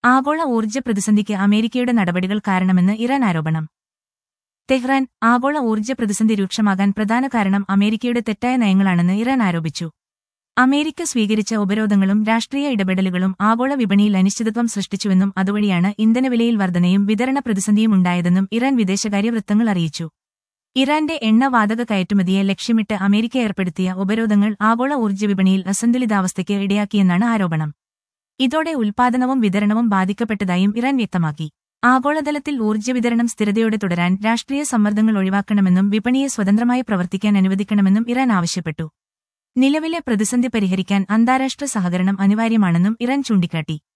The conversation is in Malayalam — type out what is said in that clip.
ആഗോള ഊർജ്ജ പ്രതിസന്ധിക്ക് അമേരിക്കയുടെ നടപടികൾ കാരണമെന്ന് ഇറാൻ ആരോപണം തെഹ്റാൻ ആഗോള ഊർജ്ജ പ്രതിസന്ധി രൂക്ഷമാകാൻ പ്രധാന കാരണം അമേരിക്കയുടെ തെറ്റായ നയങ്ങളാണെന്ന് ഇറാൻ ആരോപിച്ചു അമേരിക്ക സ്വീകരിച്ച ഉപരോധങ്ങളും രാഷ്ട്രീയ ഇടപെടലുകളും ആഗോള വിപണിയിൽ അനിശ്ചിതത്വം സൃഷ്ടിച്ചുവെന്നും അതുവഴിയാണ് ഇന്ധനവിലയിൽ വർധനയും വിതരണ പ്രതിസന്ധിയും ഉണ്ടായതെന്നും ഇറാൻ വിദേശകാര്യ വൃത്തങ്ങൾ അറിയിച്ചു ഇറാന്റെ എണ്ണ വാതക കയറ്റുമതിയെ ലക്ഷ്യമിട്ട് അമേരിക്ക ഏർപ്പെടുത്തിയ ഉപരോധങ്ങൾ ആഗോള ഊർജ്ജ വിപണിയിൽ അസന്തുലിതാവസ്ഥയ്ക്ക് ഇടയാക്കിയെന്നാണ് ആരോപണം ഇതോടെ ഉൽപാദനവും വിതരണവും ബാധിക്കപ്പെട്ടതായും ഇറാൻ വ്യക്തമാക്കി ആഗോളതലത്തിൽ ഊർജ്ജ വിതരണം സ്ഥിരതയോടെ തുടരാൻ രാഷ്ട്രീയ സമ്മർദ്ദങ്ങൾ ഒഴിവാക്കണമെന്നും വിപണിയെ സ്വതന്ത്രമായി പ്രവർത്തിക്കാൻ അനുവദിക്കണമെന്നും ഇറാൻ ആവശ്യപ്പെട്ടു നിലവിലെ പ്രതിസന്ധി പരിഹരിക്കാൻ അന്താരാഷ്ട്ര സഹകരണം അനിവാര്യമാണെന്നും ഇറാൻ ചൂണ്ടിക്കാട്ടി